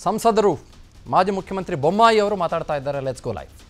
ಸಂಸದರು ಮಾಜಿ ಮುಖ್ಯಮಂತ್ರಿ ಬೊಮ್ಮಾಯಿ ಅವರು ಮಾತಾಡ್ತಾ ಇದ್ದಾರೆ ಲೆಟ್ಸ್ ಗೋ ಲೈವ್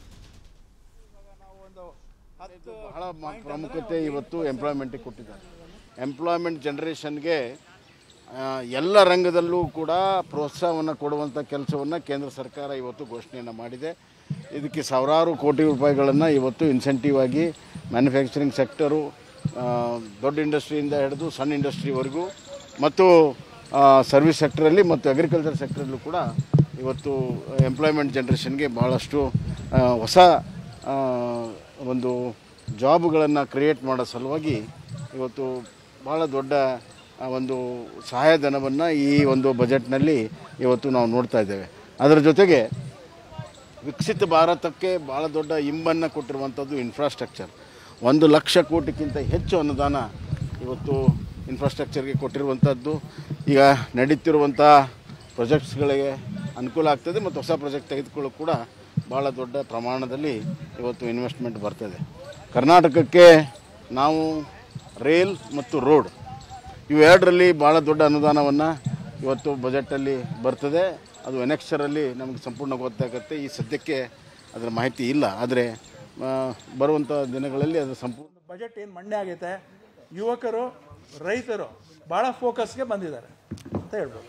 ಬಹಳ ಮ- ಪ್ರಾಮುಖ್ಯತೆ ಇವತ್ತು ಎಂಪ್ಲಾಯ್ಮೆಂಟಿಗೆ ಕೊಟ್ಟಿದ್ದಾರೆ ಎಂಪ್ಲಾಯ್ಮೆಂಟ್ ಜನ್ರೇಷನ್ಗೆ ಎಲ್ಲ ರಂಗದಲ್ಲೂ ಕೂಡ ಪ್ರೋತ್ಸಾಹವನ್ನು ಕೊಡುವಂಥ ಕೆಲಸವನ್ನು ಕೇಂದ್ರ ಸರ್ಕಾರ ಇವತ್ತು ಘೋಷಣೆಯನ್ನು ಮಾಡಿದೆ ಇದಕ್ಕೆ ಸಾವಿರಾರು ಕೋಟಿ ರೂಪಾಯಿಗಳನ್ನು ಇವತ್ತು ಇನ್ಸೆಂಟಿವ್ ಆಗಿ ಮ್ಯಾನುಫ್ಯಾಕ್ಚರಿಂಗ್ ಸೆಕ್ಟರು ಆ, ದೊಡ್ಡ ಇಂಡಸ್ಟ್ರಿಯಿಂದ ಹಿಡಿದು ಸಣ್ಣ ಇಂಡಸ್ಟ್ರಿವರೆಗೂ ಮತ್ತು ಸರ್ವಿಸ್ ಸೆಕ್ಟರಲ್ಲಿ ಮತ್ತು ಅಗ್ರಿಕಲ್ಚರ್ ಸೆಕ್ಟರಲ್ಲೂ ಕೂಡ ಇವತ್ತು ಎಂಪ್ಲಾಯ್ಮೆಂಟ್ ಜನ್ರೇಷನ್ಗೆ ಭಾಳಷ್ಟು ಆ, ಹೊಸ ಆ, ಒಂದು ಜಾಬ್ಗಳನ್ನು ಕ್ರಿಯೇಟ್ ಮಾಡೋ ಸಲುವಾಗಿ ಇವತ್ತು ಭಾಳ ದೊಡ್ಡ ಆ, ಒಂದು ಸಹಾಯಧನವನ್ನು ಈ ಒಂದು ಬಜೆಟ್ನಲ್ಲಿ ಇವತ್ತು ನಾವು ನೋಡ್ತಾ ಇದ್ದೇವೆ ಅದರ ಜೊತೆಗೆ ವಿಕಸಿತ ಭಾರತಕ್ಕೆ ಭಾಳ ದೊಡ್ಡ ಇಂಬನ್ನು ಕೊಟ್ಟಿರುವಂಥದ್ದು ಇನ್ಫ್ರಾಸ್ಟ್ರಕ್ಚರ್ ಒಂದು ಲಕ್ಷ ಕೋಟಿಗಿಂತ ಹೆಚ್ಚು ಅನುದಾನ ಇವತ್ತು ಇನ್ಫ್ರಾಸ್ಟ್ರಕ್ಚರ್ಗೆ ಕೊಟ್ಟಿರುವಂಥದ್ದು ಈಗ ನಡೀತಿರುವಂಥ ಪ್ರಾಜೆಕ್ಟ್ಸ್ಗಳಿಗೆ ಅನುಕೂಲ ಆಗ್ತದೆ ಮತ್ತು ಹೊಸ ಪ್ರಾಜೆಕ್ಟ್ ತೆಗೆದುಕೊಳ್ಳೋಕೆ ಕೂಡ ಭಾಳ ದೊಡ್ಡ ಪ್ರಮಾಣದಲ್ಲಿ ಇವತ್ತು ಇನ್ವೆಸ್ಟ್ಮೆಂಟ್ ಬರ್ತದೆ ಕರ್ನಾಟಕಕ್ಕೆ ನಾವು ರೇಲ್ ಮತ್ತು ರೋಡ್ ಇವೆರಡರಲ್ಲಿ ಭಾಳ ದೊಡ್ಡ ಅನುದಾನವನ್ನು ಇವತ್ತು ಬಜೆಟಲ್ಲಿ ಬರ್ತದೆ ಅದು ಎನೆಕ್ಸ್ಚರಲ್ಲಿ ನಮಗೆ ಸಂಪೂರ್ಣ ಗೊತ್ತಾಗುತ್ತೆ ಈ ಸದ್ಯಕ್ಕೆ ಅದರ ಮಾಹಿತಿ ಇಲ್ಲ ಆದರೆ ಬರುವಂಥ ದಿನಗಳಲ್ಲಿ ಅದು ಸಂಪೂರ್ಣ ಬಜೆಟ್ ಏನು ಮಂಡ್ಯ ಆಗೈತೆ ಯುವಕರು ರೈತರು ಭಾಳ ಫೋಕಸ್ಗೆ ಬಂದಿದ್ದಾರೆ ಅಂತ ಹೇಳ್ಬೋದು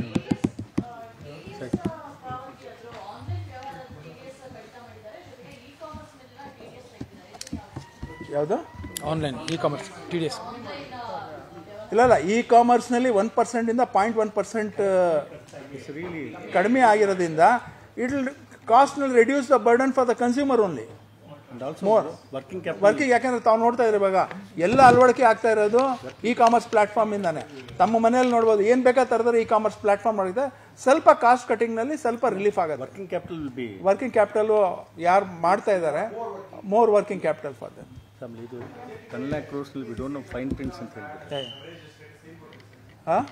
ಯಾವುದು online E commerce T D S ಇಲ್ಲ ಇಲ್ಲ ಇ ಕಾಮರ್ಸ್ನಲ್ಲಿ ಒನ್ ಪರ್ಸೆಂಟಿಂದ ಪಾಯಿಂಟ್ ಒನ್ ಪರ್ಸೆಂಟ್ ಕಡಿಮೆ ಆಗಿರೋದ್ರಿಂದ ಇಟ್ ಕಾಸ್ಟ್ನಲ್ಲಿ reduce the burden for the consumer only more working working ಯಾಕಂದ್ರೆ ತಾವು ನೋಡ್ತಾ ಇದ್ರೆ ಇವಾಗ ಎಲ್ಲ ಅಳವಡಿಕೆ ಆಗ್ತಾ ಇರೋದು ಇ ಕಾಮರ್ಸ್ ಪ್ಲಾಟ್ಫಾರ್ಮ್ ಇಂದಾನೆ ತಮ್ಮ ಮನೆಯಲ್ಲಿ ನೋಡ್ಬೋದು ಏನು ಬೇಕಾ ತರದ್ರೆ ಇ ಕಾಮರ್ಸ್ ಪ್ಲಾಟ್ಫಾರ್ಮ್ ಮಾಡಿದೆ ಸ್ವಲ್ಪ ಕಾಸ್ಟ್ ಕಟಿಂಗ್ನಲ್ಲಿ ಸ್ವಲ್ಪ ರಿಲೀಫ್ ಆಗುತ್ತೆ working capital B working capital ಯಾರು ಮಾಡ್ತಾ ಇದ್ದಾರೆ more working capital for them ಆಮೇಲೆ ಇದು ಟೆನ್ ಲ್ಯಾಕ್ ಕ್ರೋರ್ಸ್ನಲ್ಲಿ we don't know fine prints ಅಂತ ಹೇಳ್ಬಿಟ್ಟು Huh?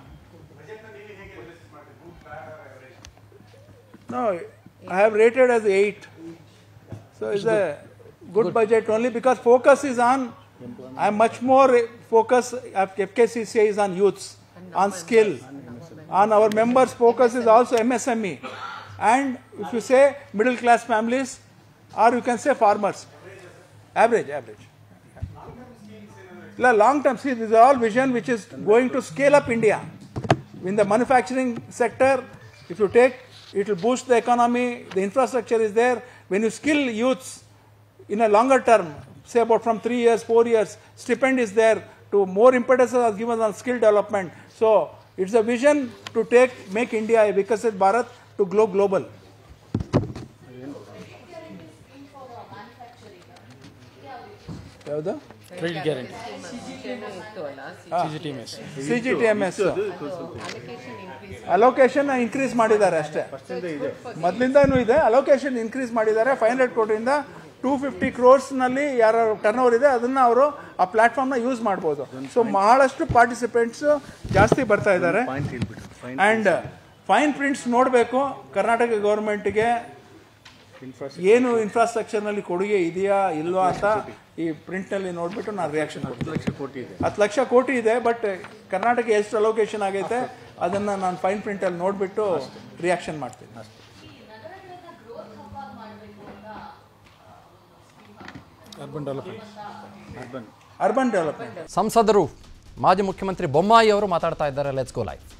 No, I have rated as 8. So it's a good budget only because focus is on, I'm much more focus, FKCCI is on youths, on skill, on our members focus is also MSME. And if you say middle class families, or you can say farmers, average, average. La- long term, see, these are all vision which is going to scale up India. In the manufacturing sector, if you take, it will boost the economy, the infrastructure is there. When you skill youths in a longer term, say about from three years, four years, stipend is there to more impetus are given on skill development. So it's a vision to take, make India a Vikasit Bharat to go global. ಯಾವುದು credit guarantee C G T M S C G T M S allocation increase ಮಾಡಿದ್ದಾರೆ ಅಷ್ಟೇ ಮೊದಲಿಂದನೂ ಇದೆ allocation increase ಮಾಡಿದ್ದಾರೆ five hundred ಕೋಟಿಯಿಂದ two fifty ಕ್ರೋರ್ಸ್ನಲ್ಲಿ ಯಾರು turn over ಇದೆ ಅದನ್ನ ಅವರು ಆ ಪ್ಲಾಟ್ಫಾರ್ಮ್ನ ಯೂಸ್ ಮಾಡ್ಬೋದು ಸೊ ಬಹಳಷ್ಟು ಪಾರ್ಟಿಸಿಪೆಂಟ್ಸ್ ಜಾಸ್ತಿ ಬರ್ತಾ ಇದ್ದಾರೆ ಪಾಯಿಂಟ್ ಹೇಳ್ಬಿಟ್ಟು ಫೈನ್ ಆ್ಯಂಡ್ ಫೈನ್ ಪ್ರಿಂಟ್ಸ್ ನೋಡಬೇಕು ಕರ್ನಾಟಕ ಗೌರ್ಮೆಂಟ್ಗೆ ಏನು ಇನ್ಫ್ರಾಸ್ಟ್ರಕ್ಚರ್ನಲ್ಲಿ ಕೊಡುಗೆ ಇದೆಯಾ ಇಲ್ವಾ ಅಂತ ಈ ಪ್ರಿಂಟ್ನಲ್ಲಿ ನೋಡಿಬಿಟ್ಟು ನಾನು ರಿಯಾಕ್ಷನ್ ಕೊಡ್ತೀನಿ ಲಕ್ಷ ಕೋಟಿ ಇದೆ ಹತ್ತು ಲಕ್ಷ ಕೋಟಿ ಇದೆ ಬಟ್ ಕರ್ನಾಟಕ ಎಷ್ಟು ಅಲೋಕೇಶನ್ ಆಗೈತೆ ಅದನ್ನ ನಾನು ಫೈನ್ ಪ್ರಿಂಟ್ ಅಲ್ಲಿ ನೋಡ್ಬಿಟ್ಟು ರಿಯಾಕ್ಷನ್ ಮಾಡ್ತೀನಿ urban development urban urban development ಸಂಸದರು ಮಾಜಿ ಮುಖ್ಯಮಂತ್ರಿ ಬೊಮ್ಮಾಯಿ ಅವರು ಮಾತಾಡ್ತಾ ಇದ್ದಾರೆ ಲೆಟ್ಸ್ ಗೋ ಲೈವ್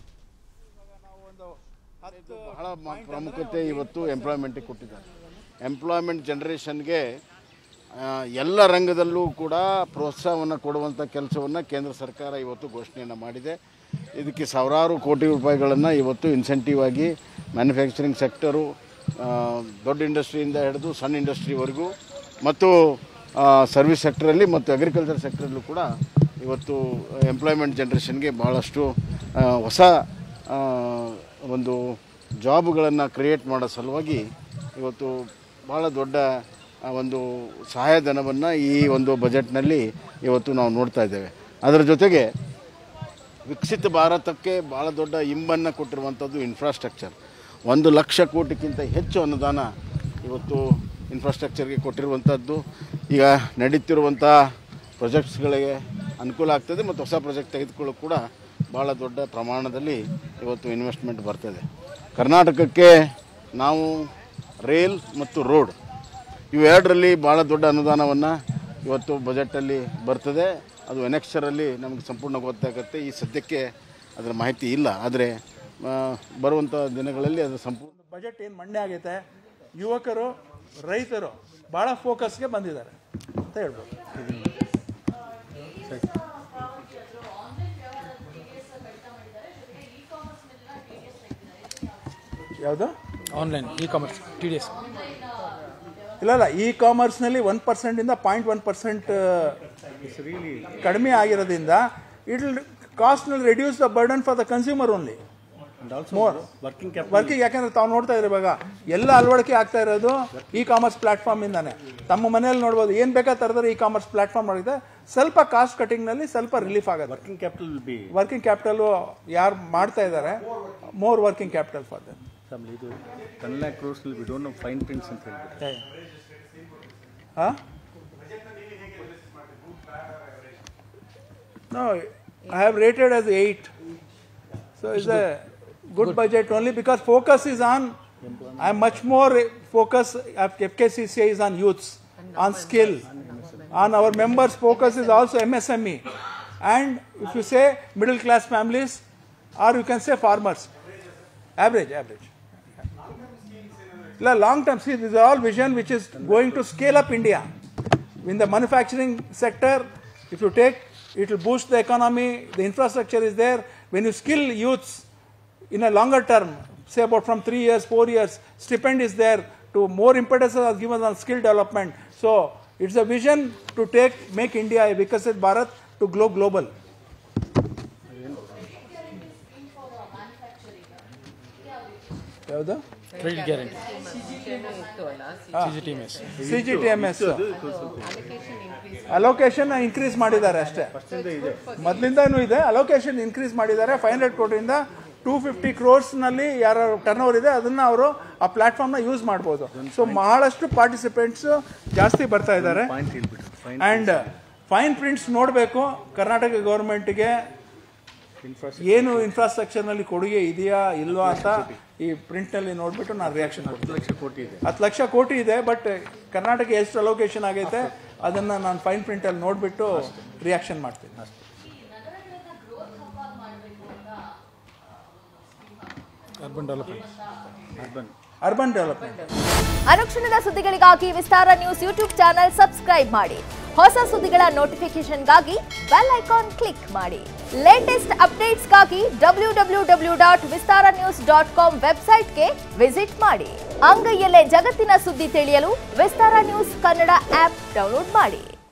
ಬಹಳ ಮ- ಪ್ರಾಮುಖ್ಯತೆ ಇವತ್ತು ಎಂಪ್ಲಾಯ್ಮೆಂಟಿಗೆ ಕೊಟ್ಟಿದ್ದಾರೆ ಎಂಪ್ಲಾಯ್ಮೆಂಟ್ ಜನ್ರೇಷನ್ಗೆ ಎಲ್ಲ ರಂಗದಲ್ಲೂ ಕೂಡ ಪ್ರೋತ್ಸಾಹವನ್ನು ಕೊಡುವಂಥ ಕೆಲಸವನ್ನು ಕೇಂದ್ರ ಸರ್ಕಾರ ಇವತ್ತು ಘೋಷಣೆಯನ್ನು ಮಾಡಿದೆ ಇದಕ್ಕೆ ಸಾವಿರಾರು ಕೋಟಿ ರೂಪಾಯಿಗಳನ್ನು ಇವತ್ತು ಇನ್ಸೆಂಟಿವ್ ಆಗಿ ಮ್ಯಾನುಫ್ಯಾಕ್ಚರಿಂಗ್ ಸೆಕ್ಟರು ಆ, ದೊಡ್ಡ ಇಂಡಸ್ಟ್ರಿಯಿಂದ ಹಿಡಿದು ಸಣ್ಣ ಇಂಡಸ್ಟ್ರಿವರೆಗೂ ಮತ್ತು ಸರ್ವಿಸ್ ಸೆಕ್ಟರಲ್ಲಿ ಮತ್ತು ಅಗ್ರಿಕಲ್ಚರ್ ಸೆಕ್ಟರಲ್ಲೂ ಕೂಡ ಇವತ್ತು ಎಂಪ್ಲಾಯ್ಮೆಂಟ್ ಜನ್ರೇಷನ್ಗೆ ಭಾಳಷ್ಟು ಆ, ಹೊಸ ಆ, ಒಂದು ಜಾಬ್ಗಳನ್ನು ಕ್ರಿಯೇಟ್ ಮಾಡೋ ಸಲುವಾಗಿ ಇವತ್ತು ಭಾಳ ದೊಡ್ಡ ಆ, ಒಂದು ಸಹಾಯಧನವನ್ನು ಈ ಒಂದು ಬಜೆಟ್ನಲ್ಲಿ ಇವತ್ತು ನಾವು ನೋಡ್ತಾ ಇದ್ದೇವೆ ಅದರ ಜೊತೆಗೆ ವಿಕಸಿತ ಭಾರತಕ್ಕೆ ಭಾಳ ದೊಡ್ಡ ಇಂಬನ್ನು ಕೊಟ್ಟಿರುವಂಥದ್ದು ಇನ್ಫ್ರಾಸ್ಟ್ರಕ್ಚರ್ ಒಂದು ಲಕ್ಷ ಕೋಟಿಗಿಂತ ಹೆಚ್ಚು ಅನುದಾನ ಇವತ್ತು ಇನ್ಫ್ರಾಸ್ಟ್ರಕ್ಚರ್ಗೆ ಕೊಟ್ಟಿರುವಂಥದ್ದು ಈಗ ನಡೀತಿರುವಂಥ ಪ್ರಾಜೆಕ್ಟ್ಸ್ಗಳಿಗೆ ಅನುಕೂಲ ಆಗ್ತದೆ ಮತ್ತು ಹೊಸ ಪ್ರಾಜೆಕ್ಟ್ ತೆಗೆದುಕೊಳ್ಳೋಕೆ ಕೂಡ ಭಾಳ ದೊಡ್ಡ ಪ್ರಮಾಣದಲ್ಲಿ ಇವತ್ತು ಇನ್ವೆಸ್ಟ್ಮೆಂಟ್ ಬರ್ತದೆ ಕರ್ನಾಟಕಕ್ಕೆ ನಾವು ರೇಲ್ ಮತ್ತು ರೋಡ್ ಇವೆರಡರಲ್ಲಿ ಭಾಳ ದೊಡ್ಡ ಅನುದಾನವನ್ನು ಇವತ್ತು ಬಜೆಟಲ್ಲಿ ಬರ್ತದೆ ಅದು ಎನೆಕ್ಸ್ಚರಲ್ಲಿ ನಮಗೆ ಸಂಪೂರ್ಣ ಗೊತ್ತಾಗುತ್ತೆ ಈ ಸದ್ಯಕ್ಕೆ ಅದರ ಮಾಹಿತಿ ಇಲ್ಲ ಆದರೆ ಬರುವಂಥ ದಿನಗಳಲ್ಲಿ ಅದು ಸಂಪೂರ್ಣ ಬಜೆಟ್ ಏನು ಮಂಡ್ಯ ಆಗೈತೆ ಯುವಕರು ರೈತರು ಭಾಳ ಫೋಕಸ್ಗೆ ಬಂದಿದ್ದಾರೆ ಅಂತ ಹೇಳ್ಬೋದು ಯಾವುದು online E commerce T D S ಇಲ್ಲ ಇಲ್ಲ ಇ ಕಾಮರ್ಸ್ನಲ್ಲಿ ಒನ್ ಪರ್ಸೆಂಟಿಂದ ಪಾಯಿಂಟ್ ಒನ್ ಪರ್ಸೆಂಟ್ ಕಡಿಮೆ ಆಗಿರೋದ್ರಿಂದ ಇಟ್ ಕಾಸ್ಟ್ನಲ್ಲಿ reduce the burden for the consumer only And also More. working capital. Working ಯಾಕಂದ್ರೆ ತಾವು ನೋಡ್ತಾ ಇದ್ರೆ ಇವಾಗ ಎಲ್ಲ ಅಳವಡಿಕೆ ಆಗ್ತಾ ಇರೋದು ಇ ಕಾಮರ್ಸ್ ಪ್ಲಾಟ್ಫಾರ್ಮ್ ಇಂದಾನೆ ತಮ್ಮ ಮನೆಯಲ್ಲಿ ನೋಡ್ಬೋದು ಏನು ಬೇಕಾ ತರದ್ರೆ ಇ ಕಾಮರ್ಸ್ ಪ್ಲಾಟ್ಫಾರ್ಮ್ ಮಾಡಿದೆ ಸ್ವಲ್ಪ ಕಾಸ್ಟ್ ಕಟಿಂಗ್ನಲ್ಲಿ ಸ್ವಲ್ಪ ರಿಲೀಫ್ ಆಗುತ್ತೆ Working capital will be working capital ಯಾರು ಮಾಡ್ತಾ ಇದ್ದಾರೆ more working capital for them some ಇದು ಟೆನ್ ಲ್ಯಾಕ್ ಕ್ರೋರ್ಸ್ನಲ್ಲಿ we don't know fine prints ಅಂತ ಹೇಳ್ಬಿಟ್ಟು Huh? No, I have rated as eight. So it's a good budget only because focus is on, I'm much more focus, of FKCCI is on youths, on skill, on our members' focus is also MSME. And if you say middle class families, or you can say farmers, average, average. La- long term, see, these are all vision which is going to scale up India. In the manufacturing sector, if you take, it will boost the economy, the infrastructure is there. When you skill youths in a longer term, say about from three years, four years, stipend is there to more impetus are given on skill development. So it's a vision to take, make India a Vikasit Bharat to go global. ಯಾವುದು credit guarantee ಮುಂಚೆನೂ ಇತ್ತು ಅಲ್ಲ C G T M S C G T M S allocation increase allocation increase ಮಾಡಿದ್ದಾರೆ ಅಷ್ಟೇ ಮೊದಲಿಂದನೂ ಇದೆ allocation increase ಮಾಡಿದ್ದಾರೆ five hundred ಕೋಟಿಯಿಂದ ಟೂ ಫಿಫ್ಟಿ ಕ್ರೋರ್ಸ್ನಲ್ಲಿ ಯಾರು ಟರ್ನ್ ಓವರ್ ಇದೆ ಅದನ್ನ ಅವರು ಆ ಪ್ಲಾಟ್ಫಾರ್ಮ್ನ ಯೂಸ್ ಮಾಡ್ಬೋದು ಸೊ ಬಹಳಷ್ಟು ಪಾರ್ಟಿಸಿಪೆಂಟ್ಸ್ ಜಾಸ್ತಿ ಬರ್ತಾ ಇದ್ದಾರೆ ಪಾಯಿಂಟ್ ಹೇಳ್ಬಿಟ್ಟು ಫೈನ್ ಆ್ಯಂಡ್ ಫೈನ್ ಪ್ರಿಂಟ್ಸ್ ನೋಡಬೇಕು ಕರ್ನಾಟಕ ಗೌರ್ಮೆಂಟ್ಗೆ ಏನು ಇನ್ಫ್ರಾಸ್ಟ್ರಕ್ಚರ್ನಲ್ಲಿ ಕೊಡುಗೆ ಇದೆಯಾ ಇಲ್ವಾ ಅಂತ ಈ ಪ್ರಿಂಟ್ನಲ್ಲಿ ನೋಡಿಬಿಟ್ಟು ನಾನು ರಿಯಾಕ್ಷನ್ ಕೊಡ್ತೀನಿ ಲಕ್ಷ ಕೋಟಿ ಇದೆ ಹತ್ತು ಲಕ್ಷ ಕೋಟಿ ಇದೆ ಬಟ್ ಕರ್ನಾಟಕ ಎಷ್ಟು ಅಲೋಕೇಶನ್ ಆಗೈತೆ ಅದನ್ನ ನಾನು ಫೈನ್ ಪ್ರಿಂಟಲ್ಲಿ ನೋಡಿಬಿಟ್ಟು ರಿಯಾಕ್ಷನ್ ಮಾಡ್ತೀನಿ urban development urban urban development ಅನುಕ್ಷಣದ ಸುದ್ದಿಗಳಿಗಾಗಿ Vistara news YouTube channel subscribe ಮಾಡಿ ಹೊಸ ಸುದ್ದಿಗಳ ನೋಟಿಫಿಕೇಶನ್ಗಾಗಿ ಬೆಲ್ ಐಕಾನ್ ಕ್ಲಿಕ್ ಮಾಡಿ ಲೇಟೆಸ್ಟ್ ಅಪ್ಡೇಟ್ಸ್ಗಾಗಿ W W W dot Vistara news dot com ವೆಬ್ಸೈಟ್ಗೆ ವಿಸಿಟ್ ಮಾಡಿ ಅಂಗೈಯಲ್ಲೇ ಜಗತ್ತಿನ ಸುದ್ದಿ ತಿಳಿಯಲು Vistara news Kannada app download ಮಾಡಿ